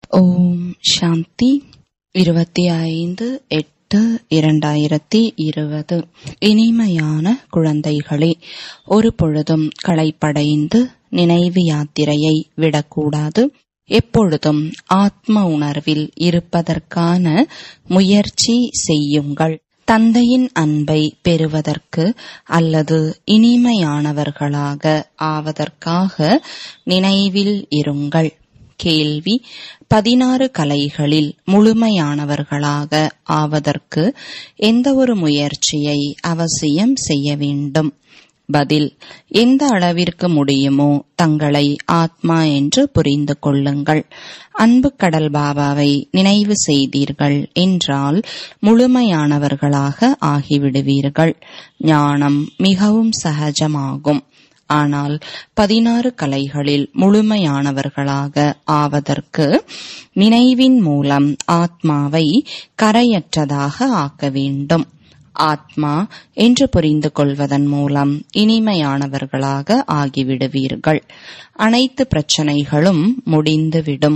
ஓம் சாந்தி இருபத்தி ஐந்து எட்டு இரண்டாயிரத்தி இருபது இனிமையான குழந்தைகளே ஒரு பொழுதும் களைப்படைந்து நினைவு யாத்திரையை விடக்கூடாது எப்பொழுதும் ஆத்ம உணர்வில் இருப்பதற்கான முயற்சி செய்யுங்கள் தந்தையின் அன்பை பெறுவதற்கு அல்லது இனிமையானவர்களாக ஆவதற்காக நினைவில் இருங்கள் கேள்வி பதினாறு கலைகளில் முழுமையானவர்களாக ஆவதற்கு எந்த ஒரு முயற்சியை அவசியம் செய்ய வேண்டும் பதில் எந்த அளவிற்கு முடியுமோ தங்களை ஆத்மா என்று புரிந்து கொள்ளுங்கள் அன்பு கடல் பாபாவை நினைவு செய்தீர்கள் என்றால் முழுமையானவர்களாக ஆகிவிடுவீர்கள் ஞானம் மிகவும் சகஜமாகும் ஆனால் பதினாறு கலைகளில் முழுமையானவர்களாக ஆவதற்கு நினைவின் மூலம் ஆத்மாவை கரையற்றதாக ஆக்க வேண்டும் ஆத்மா என்று புரிந்து கொள்வதன் மூலம் இனிமையானவர்களாக ஆகிவிடுவீர்கள் அனைத்து பிரச்சனைகளும் முடிந்துவிடும்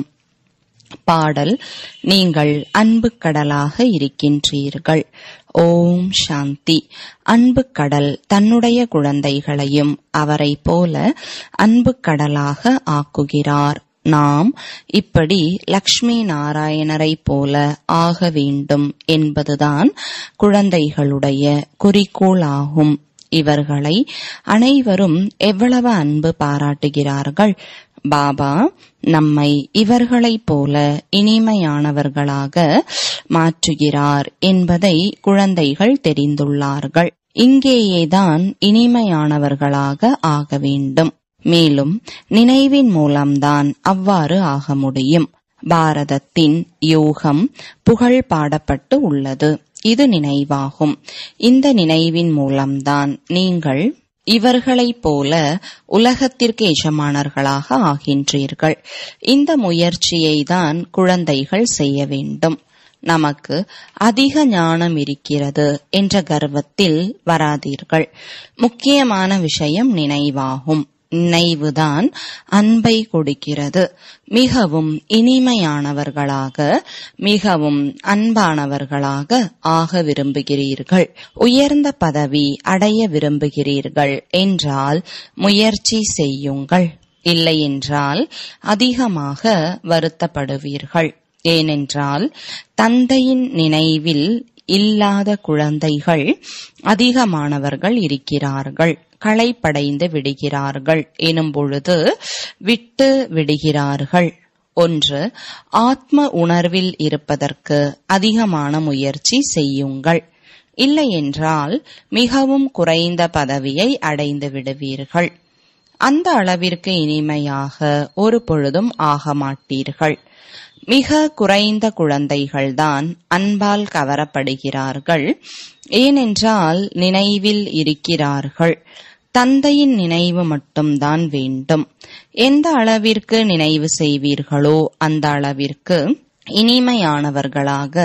பாடல் நீங்கள் அன்பு கடலாக இருக்கின்றீர்கள் ஓம் சாந்தி அன்பு கடல் தன்னுடைய குழந்தைகளையும் அவரை போல அன்பு கடலாக ஆக்குகிறார் நாம் இப்படி லக்ஷ்மி நாராயணரை போல ஆக வேண்டும் என்பதுதான் குழந்தைகளுடைய குறிக்கோள் ஆகும் இவர்களை அனைவரும் எவ்வளவு அன்பு பாராட்டுகிறார்கள் பாபா நம்மை இவர்களைப் போல இனிமையானவர்களாக மாற்றுகிறார் என்பதை குழந்தைகள் தெரிந்துள்ளார்கள் இங்கேயேதான் இனிமையானவர்களாக ஆக வேண்டும் மேலும் நினைவின் மூலம்தான் அவ்வாறு ஆக முடியும் பாரதத்தின் யோகம் புகழ் பாடப்பட்டு உள்ளது இது நினைவாகும் இந்த நினைவின் மூலம்தான் நீங்கள் இவர்களைப் போல உலகத்திற்கு எஜமானர்களாக ஆகின்றீர்கள் இந்த முயற்சியை தான் குழந்தைகள் செய்ய வேண்டும் நமக்கு அதிக ஞானம் இருக்கிறது என்ற கர்வத்தில் வராதீர்கள் முக்கியமான விஷயம் நினைவாகும் நினைவுதான் அன்பை கொடுக்கிறது மிகவும் இனிமையானவர்களாக மிகவும் அன்பானவர்களாக ஆக விரும்புகிறீர்கள் உயர்ந்த பதவி அடைய விரும்புகிறீர்கள் என்றால் முயற்சி செய்யுங்கள் இல்லையென்றால் அதிகமாக வருத்தப்படுவீர்கள் ஏனென்றால் தந்தையின் நினைவில் இல்லாத குழந்தைகள் அதிகமானவர்கள் இருக்கிறார்கள் களைப்படைந்து விடுகிறார்கள் எனும் பொழுது விட்டு விடுகிறார்கள் ஒன்று ஆத்ம உணர்வில் இருப்பதற்கு அதிகமான முயற்சி செய்யுங்கள் இல்லையென்றால் மிகவும் குறைந்த பதவியை அடைந்து விடுவீர்கள் அந்த அளவிற்கு இனிமையாக ஒரு பொழுதும் ஆக மாட்டீர்கள் மிக குறைந்த குழந்தைகள்தான் அன்பால் கவரப்படுகிறார்கள் ஏனென்றால் நினைவில் இருக்கிறார்கள் தந்தையின் நினைவு மட்டும்தான் வேண்டும் எந்த அளவிற்கு நினைவு செய்வீர்களோ அந்த அளவிற்கு இனிமையானவர்களாக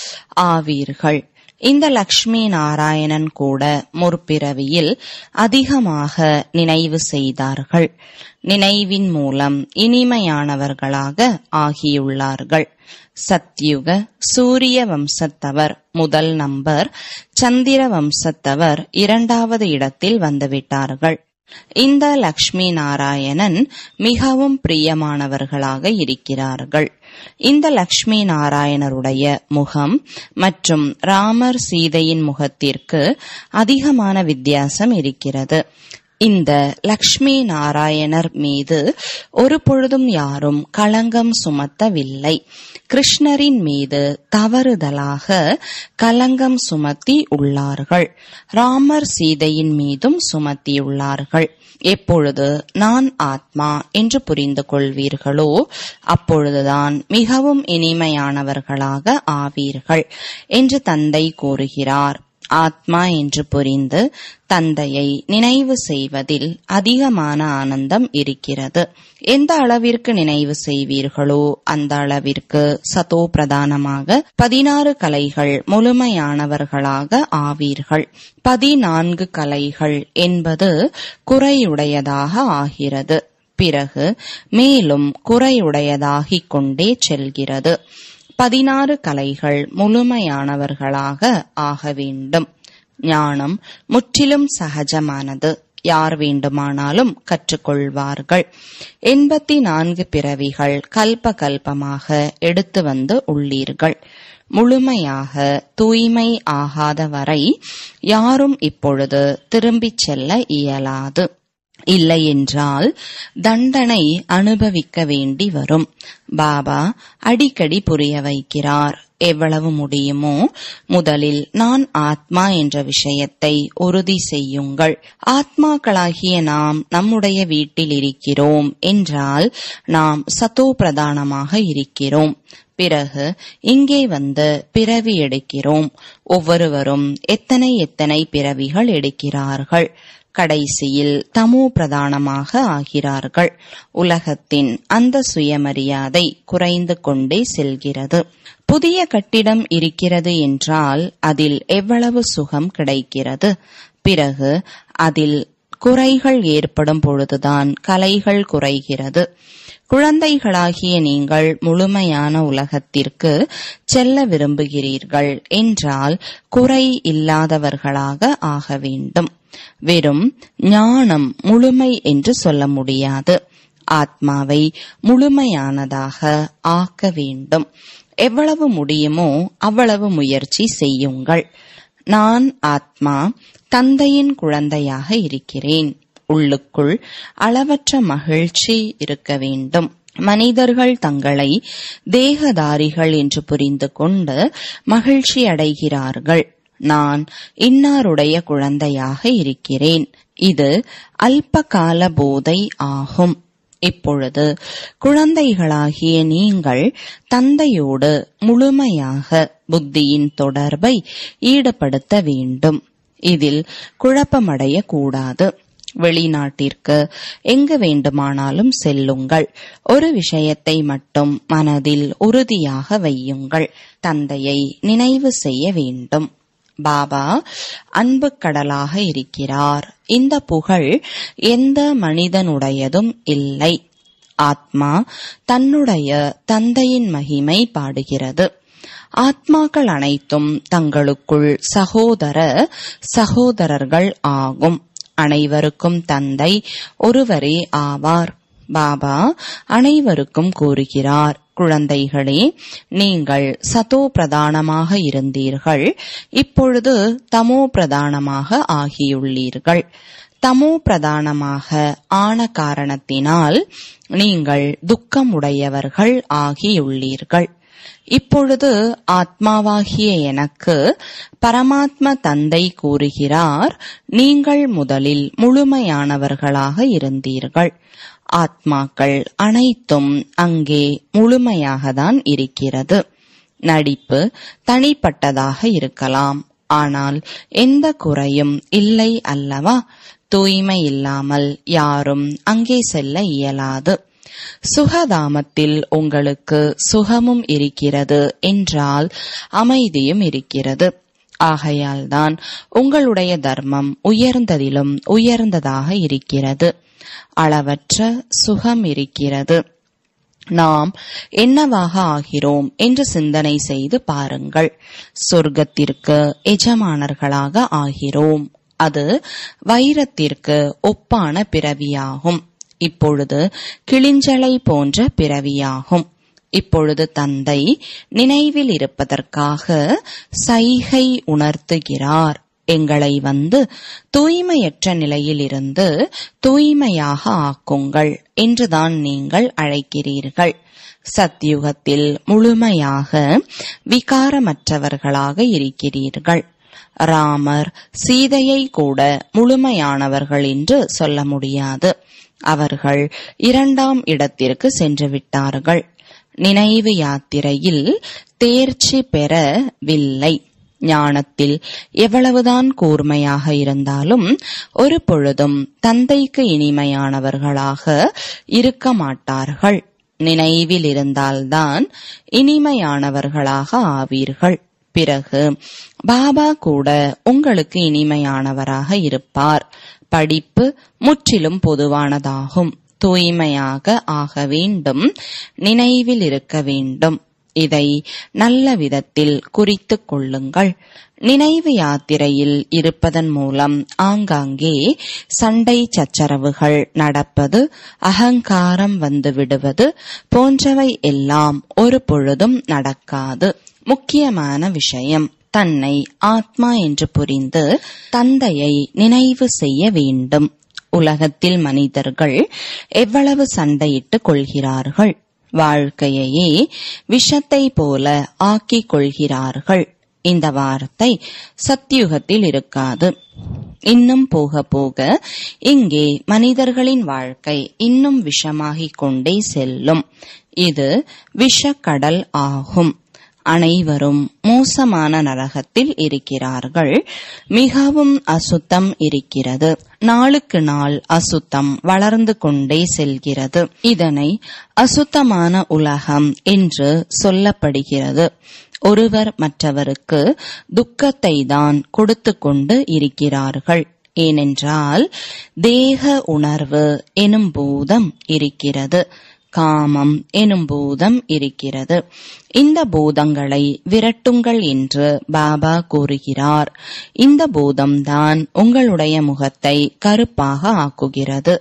ஆவீர்கள் இந்த லக்ஷ்மி நாராயணன் கூட முற்பிறவியில் அதிகமாக நினைவு செய்தார்கள் நினைவின் மூலம் இனிமையானவர்களாக ஆகியுள்ளார்கள் சத்யுக சூரிய வம்சத்தவர் முதல் நம்பர் சந்திர வம்சத்தவர் இரண்டாவது இடத்தில் வந்துவிட்டார்கள் இந்த லக்ஷ்மி நாராயணன் மிகவும் பிரியமானவர்களாக இருக்கிறார்கள் இந்த லக்ஷ்மி நாராயணருடைய முகம் மற்றும் ராமர் சீதையின் முகத்திற்கு அதிகமான வித்தியாசம் இருக்கிறது இந்த லக்ஷ்மி நாராயணர் மீது ஒரு பொழுதும் யாரும் களங்கம் சுமத்தவில்லை கிருஷ்ணரின் மீது தவறுதலாக களங்கம் சுமத்தி உள்ளார்கள் ராமர் சீதையின் மீதும் சுமத்தியுள்ளார்கள் எப்பொழுது நான் ஆத்மா என்று புரிந்து கொள்வீர்களோ அப்பொழுதுதான் மிகவும் இனிமையானவர்களாக ஆவீர்கள் என்று தந்தை கூறுகிறார் ஆத்மா என்று புரிந்து தந்தையை நினைவு செய்வதில் அதிகமான ஆனந்தம் இருக்கிறது எந்த அளவிற்கு நினைவு செய்வீர்களோ அந்த அளவிற்கு சதோ பிரதானமாக பதினாறு கலைகள் முழுமையானவர்களாக ஆவீர்கள் பதினான்கு கலைகள் என்பது குறையுடையதாக ஆகிறது பிறகு மேலும் குறையுடையதாகிக் கொண்டே செல்கிறது பதினாறு கலைகள் முழுமையானவர்களாக ஆக வேண்டும் ஞானம் முற்றிலும் சகஜமானது யார் வேண்டுமானாலும் கற்றுக்கொள்வார்கள் எண்பத்தி நான்கு பிறவிகள் கல்ப கல்பமாக எடுத்து வந்து உள்ளீர்கள் முழுமையாக தூய்மை ஆகாத வரை யாரும் இப்பொழுது திரும்பிச் செல்ல இயலாது இல்லையென்றால் தண்டனை அனுபவிக்க வேண்டி வரும் பாபா அடிக்கடி புரிய வைக்கிறார் எவ்வளவு முடியுமோ முதலில் நான் ஆத்மா என்ற விஷயத்தை உறுதி செய்யுங்கள் ஆத்மாக்களாகிய நாம் நம்முடைய வீட்டில் இருக்கிறோம் என்றால் நாம் சத்தோ பிரதானமாக இருக்கிறோம் பிறகு இங்கே வந்து பிறவி எடுக்கிறோம் ஒவ்வொருவரும் எத்தனை எத்தனை பிறவிகள் எடுக்கிறார்கள் கடைசியில் தமோ பிரதானமாக ஆகிறார்கள் உலகத்தின் அந்த சுயமரியாதை குறைந்து கொண்டே செல்கிறது புதிய கட்டிடம் இருக்கிறது என்றால் அதில் எவ்வளவு சுகம் கிடைக்கிறது பிறகு அதில் குறைகள் ஏற்படும் பொழுதுதான் கலைகள் குறைகிறது குழந்தைகளாகிய நீங்கள் முழுமையான உலகத்திற்கு செல்ல விரும்புகிறீர்கள் என்றால் குறை இல்லாதவர்களாக ஆக வேண்டும் வெறும் ஞானம் முழுமை என்று சொல்ல முடியாது ஆத்மாவை முழுமையானதாக ஆக்க வேண்டும் எவ்வளவு முடியுமோ அவ்வளவு முயற்சி செய்யுங்கள் நான் ஆத்மா தந்தையின் குழந்தையாக இருக்கிறேன் உள்ளுக்குள் அளவற்ற மகிழ்ச்சி இருக்க வேண்டும் மனிதர்கள் தங்களை தேகதாரிகள் என்று புரிந்து கொண்டு மகிழ்ச்சி அடைகிறார்கள் நான் இன்னாருடைய குழந்தையாக இருக்கிறேன் இது அல்பகால போதை ஆகும் இப்பொழுது குழந்தைகளாகிய நீங்கள் தந்தையோடு முழுமையாக புத்தியின் தொடர்பை ஈடுபடுத்த வேண்டும் இதில் குழப்பமடைய கூடாது வெளிநாட்டிற்கு எங்கு வேண்டுமானாலும் செல்லுங்கள் ஒரு விஷயத்தை மட்டும் மனதில் உறுதியாக வையுங்கள் தந்தையை நினைவு செய்ய வேண்டும் பாபா அன்பு கடலாக இருக்கிறார் இந்த புகழ் எந்த மனிதனுடையதும் இல்லை ஆத்மா தன்னுடைய தந்தையின் மகிமை பாடுகிறது ஆத்மாக்கள் அனைத்தும் தங்களுக்குள் சகோதர சகோதரர்கள் ஆகும் அனைவருக்கும் தந்தை ஒருவரே ஆவார் பாபா அனைவருக்கும் கூறுகிறார் குழந்தைகளே நீங்கள் சதோ பிரதானமாக இருந்தீர்கள் இப்பொழுது தமோ பிரதானமாக ஆகியுள்ளீர்கள் தமோ பிரதானமாக ஆன காரணத்தினால் நீங்கள் துக்கமுடையவர்கள் ஆகியுள்ளீர்கள் இப்பொழுது ஆத்மாவாகிய எனக்கு பரமாத்ம தந்தை கூறுகிறார் நீங்கள் முதலில் முழுமையானவர்களாக இருந்தீர்கள் ஆத்மாக்கள் அனைத்தும் அங்கே முழுமையாகத்தான் இருக்கிறது நடிப்பு தனிப்பட்டதாக இருக்கலாம் ஆனால் எந்த குறையும் இல்லை அல்லவா தூய்மை இல்லாமல் யாரும் அங்கே செல்ல இயலாது சுகதாமத்தில் உங்களுக்கு சுகமும் இருக்கிறது என்றால் அமைதியும் இருக்கிறது ஆகையால்தான் உங்களுடைய தர்மம் உயர்ந்ததிலும் உயர்ந்ததாக இருக்கிறது அளவற்ற சுகம் இருக்கிறது நாம் என்னவாக ஆகிறோம் என்று சிந்தனை செய்து பாருங்கள் சொர்க்கத்திற்கு எஜமானர்களாக ஆகிறோம் அது வைரத்திற்கு ஒப்பான பிறவியாகும் இப்பொழுது கிளிஞ்சலை போன்ற பிறவியாகும் இப்பொழுது தந்தை நினைவில் இருப்பதற்காக சைகை உணர்த்துகிறார் எங்களை வந்து தூய்மையற்ற நிலையிலிருந்து தூய்மையாக ஆக்குங்கள் என்றுதான் நீங்கள் அழைக்கிறீர்கள் சத்யுகத்தில் முழுமையாக விகாரமற்றவர்களாக இருக்கிறீர்கள் ராமர் சீதையை கூட முழுமையானவர்கள் என்று சொல்ல முடியாது அவர்கள் இரண்டாம் இடத்திற்கு சென்று விட்டார்கள் நினைவு யாத்திரையில் தேர்ச்சி பெறவில்லை ஞானத்தில் எவ்வளவுதான் கூர்மையாக இருந்தாலும் ஒரு பொழுதும் தந்தைக்கு இனிமையானவர்களாக இருக்க மாட்டார்கள் நினைவில் இருந்தால்தான் இனிமையானவர்களாக ஆவீர்கள் பிறகு பாபா கூட உங்களுக்கு இனிமையானவராக இருப்பார் படிப்பு முற்றிலும் பொதுவானதாகும் தூய்மையாக ஆக வேண்டும் நினைவில் இருக்க வேண்டும் இதை நல்ல விதத்தில் குறித்துக் கொள்ளுங்கள் நினைவு யாத்திரையில் இருப்பதன் மூலம் ஆங்காங்கே சண்டை சச்சரவுகள் நடப்பது அகங்காரம் வந்து விடுவது போன்றவை எல்லாம் ஒரு பொழுதும் நடக்காது முக்கியமான விஷயம் தன்னை ஆத்மா என்று புரிந்து தந்தையை நினைவு செய்ய வேண்டும் உலகத்தில் மனிதர்கள் எவ்வளவு சண்டையிட்டுக் கொள்கிறார்கள் வாழ்க்கையையே விஷத்தை போல ஆக்கிக் கொள்கிறார்கள் இந்த வார்த்தை சத்தியுகத்தில் இருக்காது இன்னும் போக போக இங்கே மனிதர்களின் வாழ்க்கை இன்னும் விஷமாகிக் கொண்டே செல்லும் இது விஷக்கடல் ஆகும் அனைவரும் மோசமான நரகத்தில் இருக்கிறார்கள் மிகவும் அசுத்தம் இருக்கிறது நாளுக்கு நாள் அசுத்தம் வளர்ந்து கொண்டே செல்கிறது இதனை அசுத்தமான உலகம் என்று சொல்லப்படுகிறது ஒருவர் மற்றவருக்கு துக்கத்தை தான் கொடுத்து கொண்டு இருக்கிறார்கள் ஏனென்றால் தேக உணர்வு எனும் பூதம் இருக்கிறது காமம் எனும் பூதம் இருக்கிறது இந்த பூதங்களை விரட்டுங்கள் என்று பாபா கூறுகிறார் இந்த பூதம்தான் உங்களுடைய முகத்தை கருப்பாக ஆக்குகிறது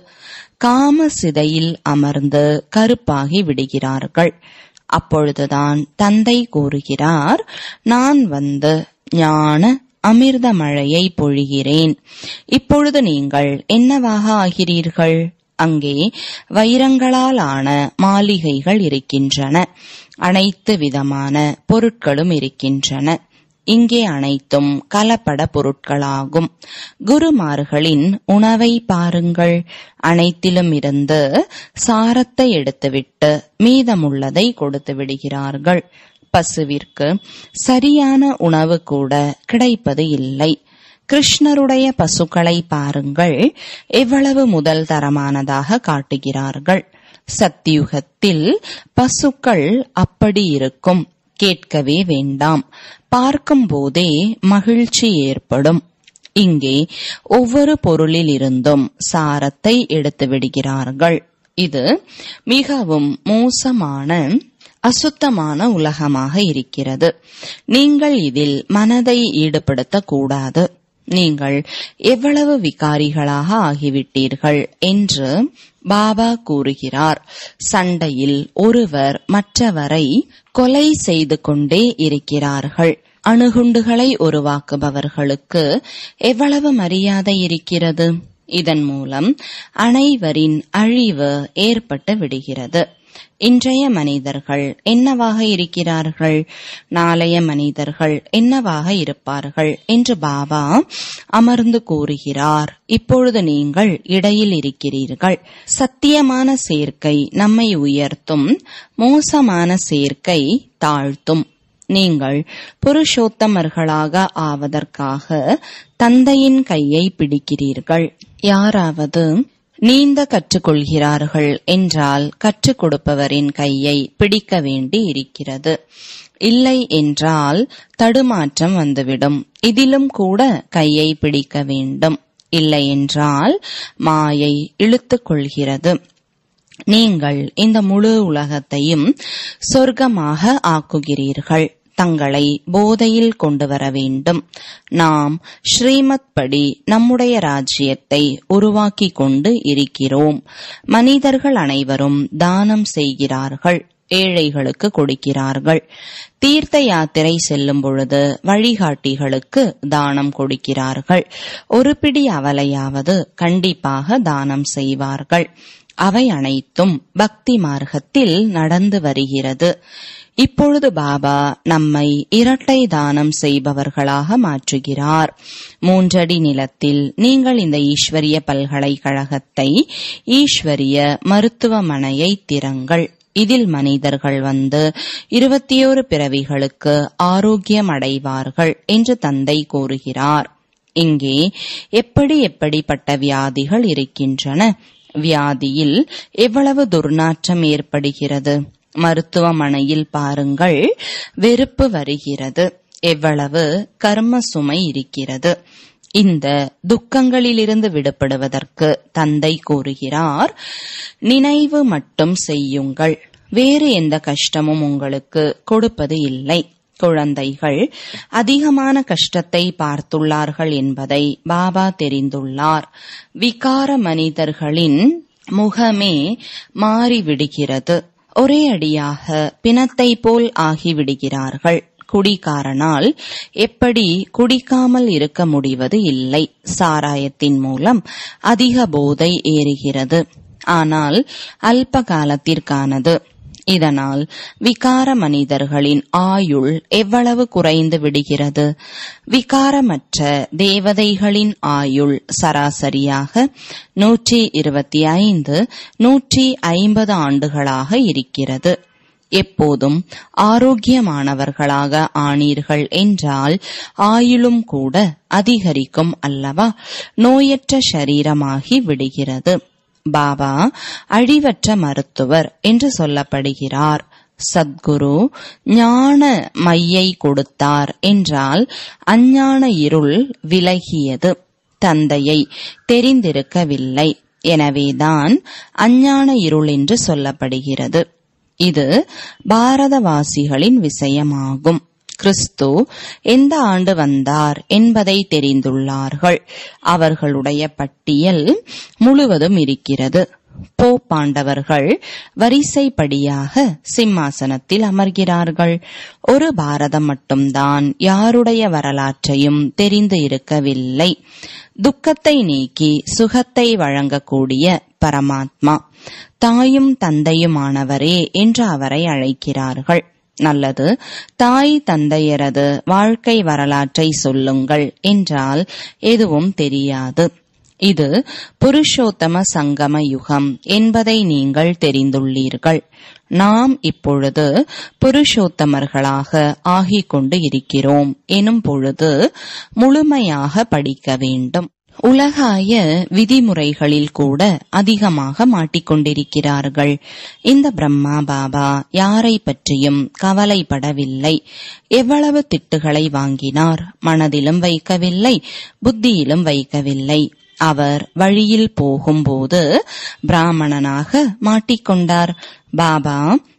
காம சிதையில் அமர்ந்து கருப்பாகி விடுகிறார்கள் அப்பொழுதுதான் தந்தை கூறுகிறார் நான் வந்து ஞான அமிர்த மழையை பொழிகிறேன் இப்பொழுது நீங்கள் என்னவாக ஆகிறீர்கள் அங்கே வைரங்களால் ஆன மாளிகைகள் இருக்கின்றன அனைத்து விதமான பொருட்களும் இருக்கின்றன இங்கே அனைத்தும் கலப்பட பொருட்களாகும் குருமார்களின் உணவை பாருங்கள் அனைத்திலும் இருந்து சாரத்தை எடுத்துவிட்டு மீதமுள்ளதை கொடுத்து விடுகிறார்கள் பசுவிற்கு சரியான உணவு கூட கிடைப்பது இல்லை கிருஷ்ணருடைய பசுக்களை பாருங்கள் எவ்வளவு முதல் தரமானதாக காட்டுகிறார்கள் சத்தியுகத்தில் பசுக்கள் அப்படி இருக்கும் கேட்கவே வேண்டாம் பார்க்கும் போதே மகிழ்ச்சி ஏற்படும் இங்கே ஒவ்வொரு பொருளில் இருந்தும் சாரத்தை எடுத்து விடுகிறார்கள் இது மிகவும் மோசமான அசுத்தமான உலகமாக இருக்கிறது நீங்கள் இதில் மனதை ஈடுபடுத்தக் கூடாது நீங்கள் எவ்வளவு விகாரிகளாக ஆகிவிட்டீர்கள் என்று பாபா கூறுகிறார் சண்டையில் ஒருவர் மற்றவரை கொலை செய்து கொண்டே இருக்கிறார்கள் அணுகுண்டுகளை உருவாக்குபவர்களுக்கு எவ்வளவு மரியாதை இருக்கிறது இதன் மூலம் அனைவரின் அழிவு ஏற்பட்டு விடுகிறது இன்றைய மனிதர்கள் என்னவாக இருக்கிறார்கள் நாளைய மனிதர்கள் என்னவாக இருப்பார்கள் என்று பாபா அமர்ந்து கூறுகிறார் இப்பொழுது நீங்கள் இடையில் இருக்கிறீர்கள் சத்தியமான சேர்க்கை நம்மை உயர்த்தும் மோசமான சேர்க்கை தாழ்த்தும் நீங்கள் புருஷோத்தமர்களாக ஆவதற்காக தந்தையின் கையை பிடிக்கிறீர்கள் யாராவது நீந்த கற்றுக்கொள்கிறார்கள் என்றால் கற்றுக் கொடுப்பவரின் கையை பிடிக்க வேண்டி இருக்கிறது இல்லை என்றால் தடுமாற்றம் வந்துவிடும் இதிலும் கூட கையை பிடிக்க வேண்டும் இல்லை என்றால் மாயை இழுத்துக் கொள்கிறது நீங்கள் இந்த முழு உலகத்தையும் சொர்க்கமாக ஆக்குகிறீர்கள் தங்களை போதையில் கொண்டு வர வேண்டும் நாம் ஸ்ரீமத் படி நம்முடைய ராஜ்யத்தை உருவாக்கி கொண்டு இருக்கிறோம் மனிதர்கள் அனைவரும் தானம் செய்கிறார்கள் ஏழைகளுக்கு கொடுக்கிறார்கள் தீர்த்த யாத்திரை செல்லும் பொழுது வழிகாட்டிகளுக்கு தானம் கொடுக்கிறார்கள் ஒரு பிடி அவலையாவது கண்டிப்பாக தானம் செய்வார்கள் அவை அனைத்தும் பக்தி மார்க்கத்தில் நடந்து வருகிறது இப்பொழுது பாபா நம்மை இரட்டை தானம் செய்பவர்களாக மாற்றுகிறார் மூன்றடி நிலத்தில் நீங்கள் இந்த ஈஸ்வரிய பல்கலைக்கழகத்தை ஈஸ்வரிய மருத்துவமனையை திறங்கள் இதில் மனிதர்கள் வந்து இருபத்தியோரு பிறவிகளுக்கு ஆரோக்கியம் அடைவார்கள் என்று தந்தை கூறுகிறார் இங்கே எப்படி எப்படிப்பட்ட வியாதிகள் இருக்கின்றன வியாதியில் எவ்வளவு துர்நாற்றம் ஏற்படுகிறது மருத்துவமனையில் பாருங்கள் வெறுப்பு வருகிறது எவ்வளவு கர்ம சுமை இருக்கிறது இந்த துக்கங்களிலிருந்து விடுபடுவதற்கு தந்தை கூறுகிறார் நினைவு மட்டும் செய்யுங்கள் வேறு எந்த கஷ்டமும் உங்களுக்கு கொடுப்பது இல்லை குழந்தைகள் அதிகமான கஷ்டத்தை பார்த்துள்ளார்கள் என்பதை பாபா தெரிந்துள்ளார் விகார மனிதர்களின் முகமே மாறிவிடுகிறது ஒரே அடியாக பிணத்தை போல் ஆகிவிடுகிறார்கள் குடிகாரனால் எப்படி குடிக்காமல் இருக்க முடிவது இல்லை சாராயத்தின் மூலம் அதிக போதை ஏறுகிறது ஆனால் அல்ப காலத்திற்கானது இதனால் விகார மனிதர்களின் ஆயுள் எவ்வளவு குறைந்து விடுகிறது விகாரமற்ற தேவதைகளின் ஆயுள் சராசரியாக நூற்றி இருபத்தி ஐந்து நூற்றி ஐம்பது ஆண்டுகளாக இருக்கிறது எப்போதும் ஆரோக்கியமானவர்களாக ஆனீர்கள் என்றால் ஆயுளும் கூட அதிகரிக்கும் அல்லவா நோயற்ற சரீரமாகி விடுகிறது பாபா அழிவற்ற மருத்துவர் என்று சொல்லப்படுகிறார் சத்குரு ஞான மையை கொடுத்தார் என்றால் அஞ்ஞான இருள் விலகியது தந்தையை தெரிந்திருக்கவில்லை எனவேதான் அஞ்ஞான இருள் என்று சொல்லப்படுகிறது இது பாரதவாசிகளின் விஷயமாகும் கிறிஸ்து எந்த ஆண்டு வந்தார் என்பதை தெரிந்துள்ளார்கள் அவர்களுடைய பட்டியல் முழுவதும் இருக்கிறது போப்பாண்டவர்கள் வரிசைப்படியாக சிம்மாசனத்தில் அமர்கிறார்கள் ஒரு பாரதம் மட்டும்தான் யாருடைய வரலாற்றையும் தெரிந்து இருக்கவில்லை துக்கத்தை நீக்கி சுகத்தை வழங்கக்கூடிய பரமாத்மா தாயும் தந்தையுமானவரே என்று அவரை அழைக்கிறார்கள் நல்லது தாய் தந்தையரது வாழ்க்கை வரலாற்றை சொல்லுங்கள் என்றால் எதுவும் தெரியாது இது புருஷோத்தம சங்கம யுகம் என்பதை நீங்கள் தெரிந்துள்ளீர்கள் நாம் இப்பொழுது புருஷோத்தமர்களாக ஆகிக் கொண்டு இருக்கிறோம் எனும் பொழுது முழுமையாக படிக்க வேண்டும் உலகாய விதிமுறைகளில் கூட அதிகமாக மாட்டிக்கொண்டிருக்கிறார்கள் இந்த பிரம்மா பாபா யாரை பற்றியும் கவலைப்படவில்லை எவ்வளவு திட்டுகளை வாங்கினார் மனதிலும் வைக்கவில்லை புத்தியிலும் வைக்கவில்லை அவர் வழியில் போகும்போது பிராமணனாக மாட்டிக்கொண்டார் பாபா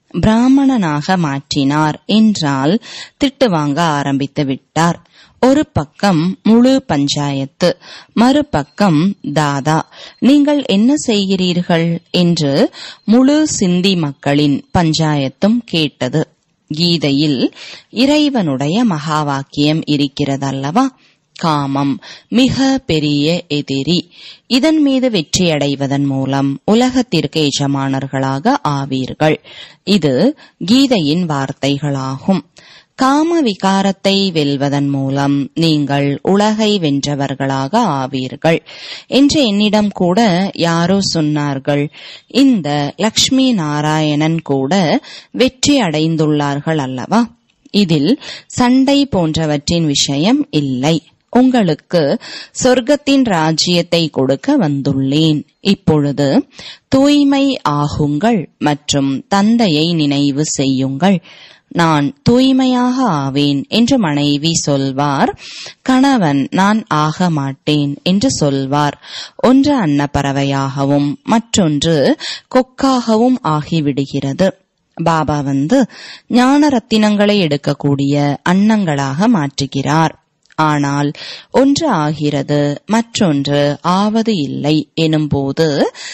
பிராமணனாக மாற்றினார் என்றால் திட்டு வாங்க ஆரம்பித்து விட்டார் ஒரு பக்கம் முழு பஞ்சாயத்து மறுபக்கம் தாதா நீங்கள் என்ன செய்கிறீர்கள் என்று முழு சிந்தி மக்களின் பஞ்சாயத்தும் கேட்டது கீதையில் இறைவனுடைய மகா வாக்கியம் இருக்கிறதல்லவா காமம் மிக பெரிய எதிரி இதன் மீது வெற்றியடைவதன் மூலம் உலகத்திற்கு எஜமானர்களாக ஆவீர்கள் இது கீதையின் வார்த்தைகளாகும் காம விகாரத்தை வெல்வதன் மூலம் நீங்கள் உலகை வென்றவர்களாக ஆவீர்கள் என்று என்னிடம் கூட யாரோ சொன்னார்கள் இந்த லக்ஷ்மி நாராயணன் கூட வெற்றி அடைந்துள்ளார்கள் அல்லவா இதில் சண்டை போன்றவற்றின் விஷயம் இல்லை உங்களுக்கு சொர்க்கத்தின் ராஜ்யத்தை கொடுக்க வந்துள்ளேன் இப்பொழுது தூய்மை ஆகுங்கள் மற்றும் தந்தையை நினைவு செய்யுங்கள் நான் தூய்மையாக ஆவேன் என்று மனைவி சொல்வார் கணவன் நான் ஆக மாட்டேன் என்று சொல்வார் ஒன்று அன்னப்பறவையாகவும் மற்றொன்று கொக்காகவும் ஆகிவிடுகிறது பாபா வந்து ஞான ரத்தினங்களை எடுக்கக்கூடிய அன்னங்களாக மாற்றுகிறார் ஆனால் ஒன்று ஆகிறது மற்றொன்று ஆவது இல்லை எனும்போது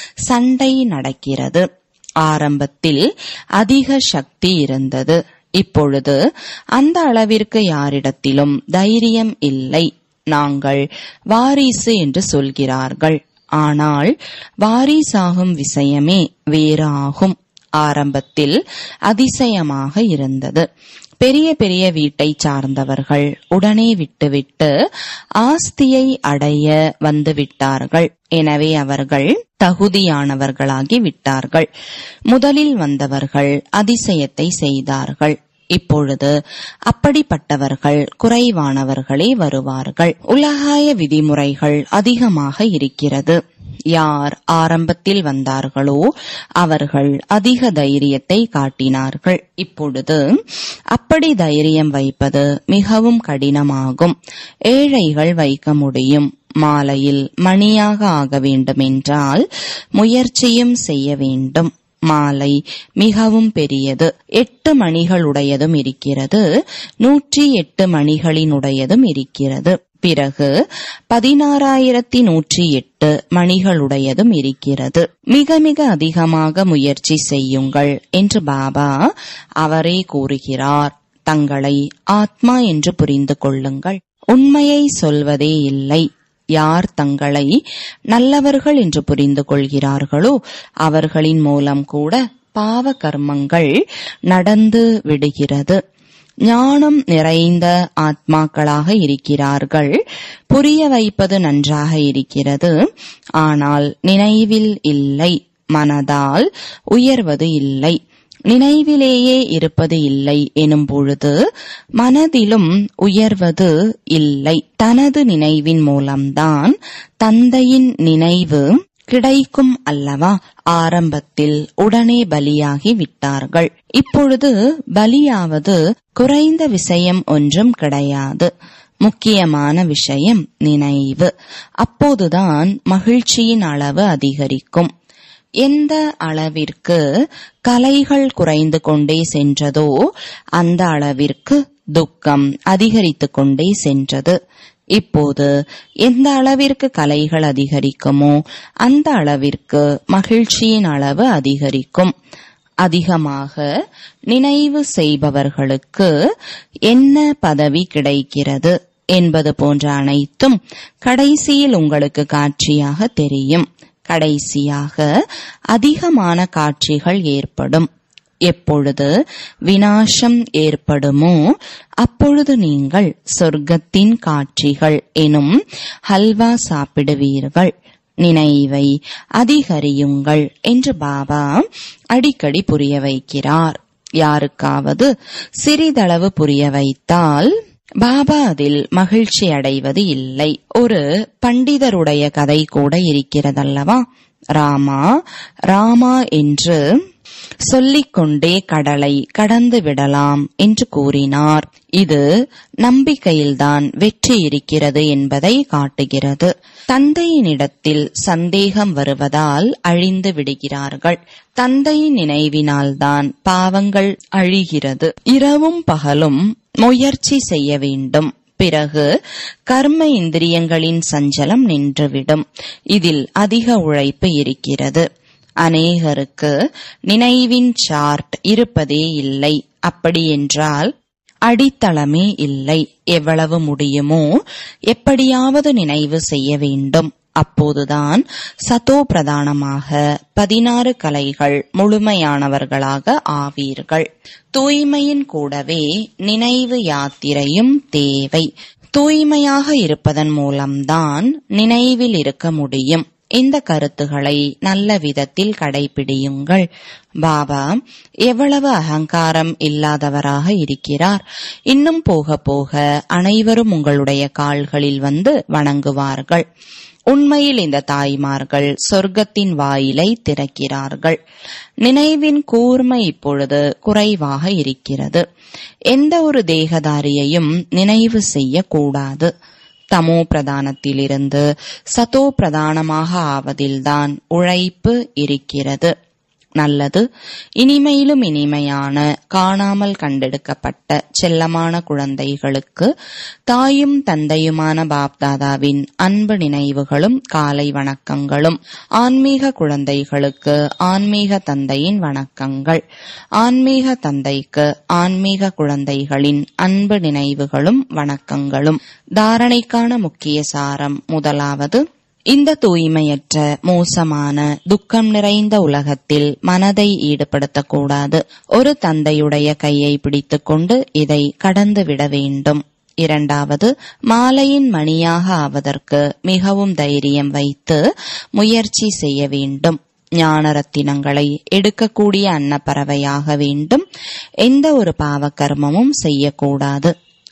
சண்டை நடக்கிறது ஆரம்பத்தில் அதிக சக்தி இருந்தது இப்பொழுது அந்த அளவிற்கு யாரிடத்திலும் தைரியம் இல்லை நாங்கள் வாரிசு என்று சொல்கிறார்கள் ஆனால் வாரிசாகும் விஷயமே வேறு ஆகும் ஆரம்பத்தில் அதிசயமாக இருந்தது பெரிய பெரிய வீட்டை சார்ந்தவர்கள் உடனே விட்டுவிட்டு ஆஸ்தியை அடைய வந்து விட்டார்கள் எனவே அவர்கள் தகுதியானவர்களாகி விட்டார்கள் முதலில் வந்தவர்கள் அதிசயத்தை செய்தார்கள் இப்பொழுது அப்படிப்பட்டவர்கள் குறைவானவர்களே வருவார்கள் உலகாய விதிமுறைகள் அதிகமாக இருக்கிறது யார் ஆரம்பத்தில் வந்தார்களோ அவர்கள் அதிக தைரியத்தை காட்டினார்கள் இப்பொழுது அப்படி தைரியம் வைப்பது மிகவும் கடினமாகும் ஏழைகள் வைக்க முடியும் மாலையில் மணியாக ஆக வேண்டுமென்றால் முயற்சியும் செய்ய வேண்டும் மாலை மிகவும் பெரியது எட்டு மணிகளுடையதும் இருக்கிறது நூற்றி எட்டு மணிகளினுடையதும் இருக்கிறது பிறகு பதினாறாயிரத்தி நூற்றி எட்டு மணிகளுடையதும் இருக்கிறது மிக மிக அதிகமாக முயற்சி செய்யுங்கள் என்று பாபா அவரே கூறுகிறார் தங்களை ஆத்மா என்று புரிந்து கொள்ளுங்கள் உண்மையை சொல்வதே இல்லை யார் தங்களை நல்லவர்கள் என்று புரிந்து கொள்கிறார்களோ அவர்களின் மூலம் கூட பாவ கர்மங்கள் நடந்து விடுகிறது ஞானம் நிறைந்த ஆத்மாக்களாக இருக்கிறார்கள் புரிய வைப்பது நன்றாக இருக்கிறது ஆனால் நினைவில் இல்லை மனதால் உயர்வது இல்லை நினைவிலேயே இருப்பது இல்லை எனும் பொழுது மனதிலும் உயர்வது இல்லை தனது நினைவின் மூலம்தான் தந்தையின் நினைவு கிடைக்கும் அல்லவா ஆரம்பத்தில் உடனே பலியாகி விட்டார்கள் இப்பொழுது பலியாவது குறைந்த விஷயம் ஒன்றும் கிடையாது முக்கியமான விஷயம் நினைவு அப்போதுதான் மகிழ்ச்சியின் அளவு அதிகரிக்கும் எந்த அளவிற்கு கலைகள் குறைந்து கொண்டே சென்றதோ அந்த அளவிற்கு துக்கம் அதிகரித்து கொண்டே சென்றது இப்போது எந்த அளவிற்கு கலைகள் அதிகரிக்குமோ அந்த அளவிற்கு மகிழ்ச்சியின் அளவு அதிகரிக்கும் அதிகமாக நினைவு செய்பவர்களுக்கு என்ன பதவி கிடைக்கிறது என்பது போன்ற அனைத்தும் கடைசியில் உங்களுக்கு காட்சியாக தெரியும் கடைசியாக அதிகமான காட்சிகள் ஏற்படும் எப்பொழுது வினாசம் ஏற்படுமோ அப்பொழுது நீங்கள் சொர்க்கத்தின் காட்சிகள் எனும் ஹல்வா சாப்பிடுவீர்கள் நினைவை அதிகரியுங்கள் என்று பாபா அடிக்கடி புரிய வைக்கிறார் யாருக்காவது சிறிதளவு புரிய வைத்தால் பாபா அதில் மகிழ்ச்சி அடைவது இல்லை ஒரு பண்டிதருடைய கதை கூட இருக்கிறதல்லவா ராமா ராமா என்று சொல்லிக்கொண்டே கடலை கடந்து விடலாம் என்று கூறினார் இது நம்பிக்கையில்தான் வெற்றி இருக்கிறது என்பதை காட்டுகிறது தந்தையினிடத்தில் சந்தேகம் வருவதால் அழிந்து விடுகிறார்கள் தந்தையின் நினைவினால்தான் பாவங்கள் அழிகிறது இரவும் பகலும் முயற்சி செய்ய வேண்டும் பிறகு கர்ம இந்திரியங்களின் சஞ்சலம் நின்றுவிடும் இதில் அதிக உழைப்பு இருக்கிறது அநேகருக்கு நினைவின் சார்ட் இருப்பதே இல்லை அப்படி என்றால் அடித்தளமே இல்லை எவ்வளவு முடியுமோ எப்படியாவது நினைவு செய்ய வேண்டும் அப்போதுதான் சதோ பிரதானமாக பதினாறு கலைகள் முழுமையானவர்களாக ஆவீர்கள் தூய்மையின் கூடவே நினைவு யாத்திரையும் தேவை தூய்மையாக இருப்பதன் மூலம்தான் நினைவில் இருக்க முடியும் இந்த கருத்துக்களை நல்ல விதத்தில் கடைபிடியுங்கள் பாபா எவ்வளவு அகங்காரம் இல்லாதவராக இருக்கிறார் இன்னும் போக போக அனைவரும் உங்களுடைய கால்களில் வந்து வணங்குவார்கள் உண்மையில் இந்த தாய்மார்கள் சொர்க்கத்தின் வாயிலை திறக்கிறார்கள் நினைவின் கூர்மை இப்பொழுது குறைவாக இருக்கிறது எந்த ஒரு தேகதாரியையும் நினைவு செய்யக்கூடாது தமோ பிரதானத்திலிருந்து சதோ பிரதானமாக ஆவதில்தான் உழைப்பு இருக்கிறது நல்லது இனிமையிலும் இனிமையான காணாமல் கண்டெடுக்கப்பட்ட செல்லமான குழந்தைகளுக்கு தாயும் தந்தையுமான பாப்தாதாவின் அன்பு நினைவுகளும் காலை வணக்கங்களும் ஆன்மீக குழந்தைகளுக்கு ஆன்மீக தந்தையின் வணக்கங்கள் ஆன்மீக தந்தைக்கு ஆன்மீக குழந்தைகளின் அன்பு நினைவுகளும் வணக்கங்களும் தாரணைக்கான முக்கிய சாரம் முதலாவது இந்த தூய்மையற்ற மோசமான துக்கம் நிறைந்த உலகத்தில் மனதை ஈடுபடுத்தக்கூடாது ஒரு தந்தையுடைய கையை பிடித்துக்கொண்டு இதை கடந்து விட வேண்டும் இரண்டாவது மாலையின் மணியாக ஆவதற்கு மிகவும் தைரியம் வைத்து முயற்சி செய்ய வேண்டும் ஞான ரத்தினங்களை எடுக்கக்கூடிய அன்னப்பறவையாக வேண்டும் எந்த ஒரு பாவ கர்மமும் செய்யக்கூடாது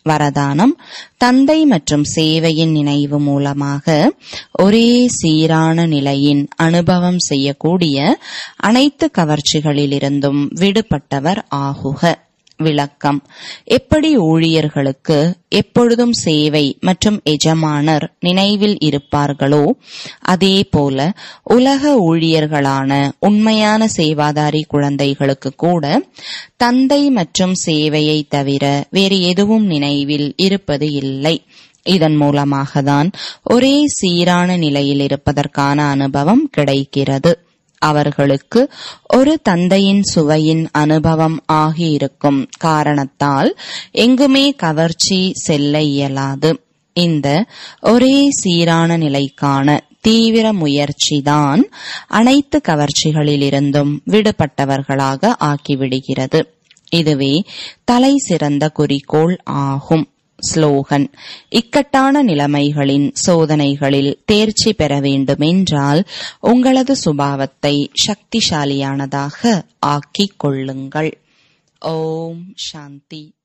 வரதானம் தந்தை மற்றும் சேவையின் நினைவு மூலமாக ஒரே சீரான நிலையின் அனுபவம் செய்யக்கூடிய அனைத்து கவர்ச்சிகளிலிருந்தும் விடுபட்டவர் ஆகுக விளக்கம் எப்படி ஊழியர்களுக்கு எப்பொழுதும் சேவை மற்றும் எஜமானர் நினைவில் இருப்பார்களோ அதே போல உலக ஊழியர்களான உண்மையான சேவாதாரி குழந்தைகளுக்கு கூட தந்தை மற்றும் சேவையை தவிர வேறு எதுவும் நினைவில் இருப்பது இல்லை இதன் மூலமாக தான் ஒரே சீரான நிலையில் இருப்பதற்கான அனுபவம் கிடைக்கிறது அவர்களுக்கு ஒரு தந்தையின் சுவையின் அனுபவம் ஆகியிருக்கும் காரணத்தால் எங்குமே கவர்ச்சி செல்ல இயலாது இந்த ஒரே சீரான நிலைக்கான தீவிர முயற்சிதான் அனைத்து கவர்ச்சிகளிலிருந்தும் விடுபட்டவர்களாக ஆக்கிவிடுகிறது இதுவே தலை சிறந்த குறிக்கோள் ஆகும் ஸ்லோகன் இக்கட்டான நிலைமைகளின் சோதனைகளில் தேர்ச்சி பெற வேண்டுமென்றால் உங்களது சுபாவத்தை சக்திசாலியானதாக ஆக்கிக் கொள்ளுங்கள் ஓம் சாந்தி